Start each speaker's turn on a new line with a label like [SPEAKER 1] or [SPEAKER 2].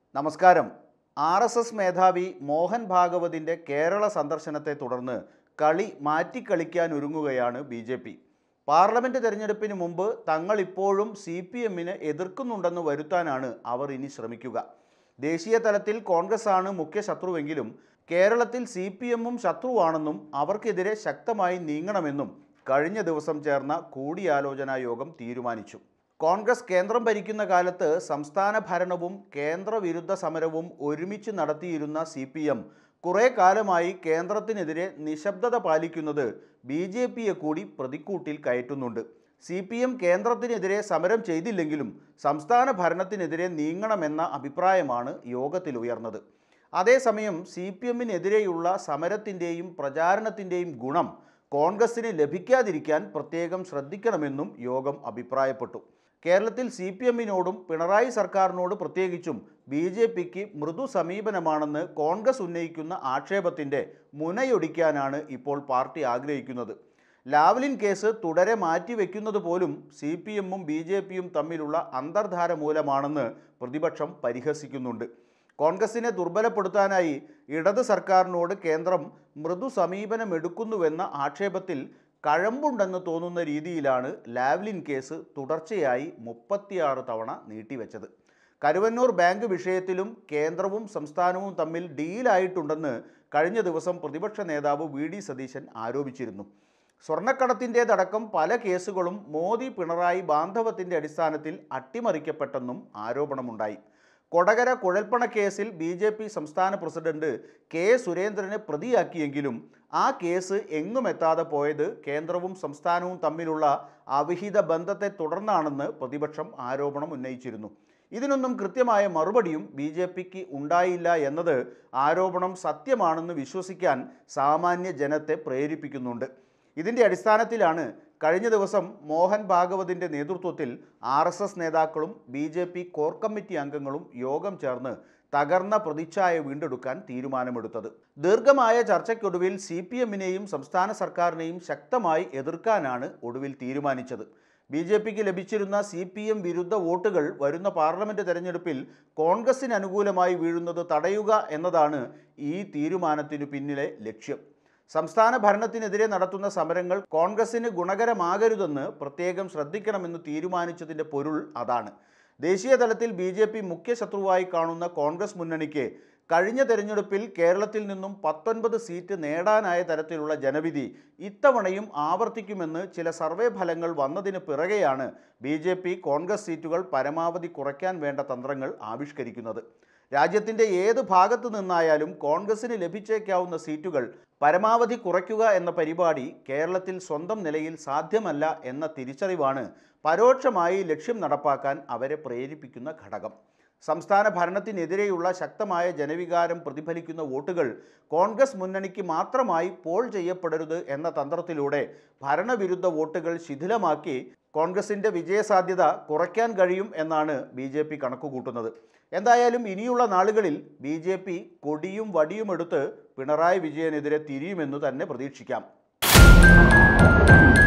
[SPEAKER 1] നമസ്കാരം R S S മേധാവി മോഹൻ ഭാഗവതിൻ്റെ കേരള സന്ദർശനത്തെ തുടർന്ന് കളി മാറ്റിക്കളിക്കാൻ ഒരുങ്ങുകയാണ് ബി ജെ പി പാർലമെൻറ്റ് തെരഞ്ഞെടുപ്പിന് മുമ്പ് തങ്ങൾ ഇപ്പോഴും സി പി എമ്മിനെ എതിർക്കുന്നുണ്ടെന്ന് വരുത്താനാണ് അവർ ഇനി ശ്രമിക്കുക ദേശീയ തലത്തിൽ കോൺഗ്രസ് ആണ് മുഖ്യ ശത്രുവെങ്കിലും കേരളത്തിൽ സി പി എമ്മും ശത്രുവാണെന്നും അവർക്കെതിരെ ശക്തമായി നീങ്ങണമെന്നും കഴിഞ്ഞ ദിവസം ചേർന്ന കൂടിയാലോചനാ യോഗം തീരുമാനിച്ചു കോൺഗ്രസ് കേന്ദ്രം ഭരിക്കുന്ന കാലത്ത് സംസ്ഥാന ഭരണവും കേന്ദ്രവിരുദ്ധ സമരവും ഒരുമിച്ച് നടത്തിയിരുന്ന സി പി എം കുറേ കാലമായി കേന്ദ്രത്തിനെതിരെ നിശബ്ദത പാലിക്കുന്നത് ബി ജെ പിയെ കൂടി പ്രതിക്കൂട്ടിൽ കയറ്റുന്നുണ്ട് സി പി എം കേന്ദ്രത്തിനെതിരെ സമരം ചെയ്തില്ലെങ്കിലും സംസ്ഥാന ഭരണത്തിനെതിരെ നീങ്ങണമെന്ന അഭിപ്രായമാണ് യോഗത്തിൽ ഉയർന്നത് അതേസമയം സി പി എമ്മിനെതിരെയുള്ള സമരത്തിൻ്റെയും പ്രചാരണത്തിൻ്റെയും ഗുണം കോൺഗ്രസിന് ലഭിക്കാതിരിക്കാൻ പ്രത്യേകം ശ്രദ്ധിക്കണമെന്നും യോഗം അഭിപ്രായപ്പെട്ടു കേരളത്തിൽ സി പി എമ്മിനോടും പിണറായി സർക്കാരിനോട് പ്രത്യേകിച്ചും ബി ജെ പിക്ക് മൃദു സമീപനമാണെന്ന് കോൺഗ്രസ് ഉന്നയിക്കുന്ന ആക്ഷേപത്തിൻ്റെ മുനയൊടിക്കാനാണ് ഇപ്പോൾ പാർട്ടി ആഗ്രഹിക്കുന്നത് ലാവ്ലിൻ കേസ് തുടരെ മാറ്റിവെക്കുന്നത് പോലും സി പി എമ്മും ബി ജെ പിയും തമ്മിലുള്ള അന്തർധാര മൂലമാണെന്ന് പ്രതിപക്ഷം പരിഹസിക്കുന്നുണ്ട് കോൺഗ്രസിനെ ദുർബലപ്പെടുത്താനായി ഇടത് സർക്കാരിനോട് കേന്ദ്രം മൃദു സമീപനമെടുക്കുന്നുവെന്ന ആക്ഷേപത്തിൽ കഴമ്പുണ്ടെന്ന് തോന്നുന്ന രീതിയിലാണ് ലാവ്ലിൻ കേസ് തുടർച്ചയായി മുപ്പത്തിയാറ് തവണ നീട്ടിവെച്ചത് കരുവന്നൂർ ബാങ്ക് വിഷയത്തിലും കേന്ദ്രവും സംസ്ഥാനവും തമ്മിൽ ഡീലായിട്ടുണ്ടെന്ന് കഴിഞ്ഞ ദിവസം പ്രതിപക്ഷ നേതാവ് വി ഡി സതീശൻ ആരോപിച്ചിരുന്നു സ്വർണ്ണക്കടത്തിൻ്റേതടക്കം പല കേസുകളും മോദി പിണറായി ബാന്ധവത്തിൻ്റെ അടിസ്ഥാനത്തിൽ അട്ടിമറിക്കപ്പെട്ടെന്നും ആരോപണമുണ്ടായി കൊടകര കുഴൽപ്പണ കേസിൽ ബി ജെ പി സംസ്ഥാന പ്രസിഡന്റ് കെ സുരേന്ദ്രനെ പ്രതിയാക്കിയെങ്കിലും ആ കേസ് എങ്ങുമെത്താതെ പോയത് കേന്ദ്രവും സംസ്ഥാനവും തമ്മിലുള്ള അവിഹിത ബന്ധത്തെ തുടർന്നാണെന്ന് പ്രതിപക്ഷം ആരോപണം ഉന്നയിച്ചിരുന്നു ഇതിനൊന്നും കൃത്യമായ മറുപടിയും ബി ജെ പിക്ക് ഉണ്ടായില്ല എന്നത് ആരോപണം സത്യമാണെന്ന് വിശ്വസിക്കാൻ സാമാന്യ ജനത്തെ പ്രേരിപ്പിക്കുന്നുണ്ട് ഇതിൻ്റെ അടിസ്ഥാനത്തിലാണ് കഴിഞ്ഞ ദിവസം മോഹൻ ഭാഗവതിൻ്റെ നേതൃത്വത്തിൽ ആർ എസ് എസ് നേതാക്കളും B J P core committee അംഗങ്ങളും യോഗം ചേർന്ന് തകർന്ന പ്രതിച്ഛായ വീണ്ടെടുക്കാൻ തീരുമാനമെടുത്തത് ദീർഘമായ ചർച്ചയ്ക്കൊടുവിൽ സി പി എമ്മിനെയും സംസ്ഥാന സർക്കാരിനെയും ശക്തമായി എതിർക്കാനാണ് ഒടുവിൽ തീരുമാനിച്ചത് ബി ജെ പിക്ക് ലഭിച്ചിരുന്ന സി പി എം വിരുദ്ധ വോട്ടുകൾ വരുന്ന പാർലമെൻറ്റ് തെരഞ്ഞെടുപ്പിൽ കോൺഗ്രസിന് അനുകൂലമായി വീഴുന്നത് തടയുക എന്നതാണ് ഈ തീരുമാനത്തിനു പിന്നിലെ ലക്ഷ്യം സംസ്ഥാന ഭരണത്തിനെതിരെ നടത്തുന്ന സമരങ്ങൾ കോൺഗ്രസിന് ഗുണകരമാകരുതെന്ന് പ്രത്യേകം ശ്രദ്ധിക്കണമെന്ന് തീരുമാനിച്ചതിൻ്റെ പൊരുൾ അതാണ് ദേശീയ തലത്തിൽ ബി ജെ പി മുഖ്യ ശത്രുവായി കാണുന്ന കോൺഗ്രസ് മുന്നണിക്ക് കഴിഞ്ഞ തെരഞ്ഞെടുപ്പിൽ കേരളത്തിൽ നിന്നും പത്തൊൻപത് സീറ്റ് നേടാനായ തരത്തിലുള്ള ജനവിധി ഇത്തവണയും ആവർത്തിക്കുമെന്ന് ചില സർവേ ഫലങ്ങൾ വന്നതിന് പിറകെയാണ് ബി ജെ പി കോൺഗ്രസ് സീറ്റുകൾ പരമാവധി കുറയ്ക്കാൻ വേണ്ട തന്ത്രങ്ങൾ ആവിഷ്കരിക്കുന്നത് രാജ്യത്തിൻ്റെ ഏത് ഭാഗത്തു നിന്നായാലും കോൺഗ്രസിന് ലഭിച്ചേക്കാവുന്ന സീറ്റുകൾ പരമാവധി കുറയ്ക്കുക എന്ന പരിപാടി കേരളത്തിൽ സ്വന്തം നിലയിൽ സാധ്യമല്ല എന്ന തിരിച്ചറിവാണ് പരോക്ഷമായി ലക്ഷ്യം നടപ്പാക്കാൻ അവരെ പ്രേരിപ്പിക്കുന്ന ഘടകം സംസ്ഥാന ഭരണത്തിനെതിരെയുള്ള ശക്തമായ ജനവികാരം പ്രതിഫലിക്കുന്ന വോട്ടുകൾ കോൺഗ്രസ് മുന്നണിക്ക് മാത്രമായി പോൾ ചെയ്യപ്പെടരുത് എന്ന തന്ത്രത്തിലൂടെ ഭരണവിരുദ്ധ വോട്ടുകൾ ശിഥിലമാക്കി കോൺഗ്രസിൻ്റെ വിജയസാധ്യത കുറയ്ക്കാൻ കഴിയും എന്നാണ് ബി ജെ പി കണക്കുകൂട്ടുന്നത് എന്തായാലും ഇനിയുള്ള നാളുകളിൽ ബി ജെ പി കൊടിയും വടിയുമെടുത്ത് പിണറായി വിജയനെതിരെ തിരിയുമെന്ന് തന്നെ പ്രതീക്ഷിക്കാം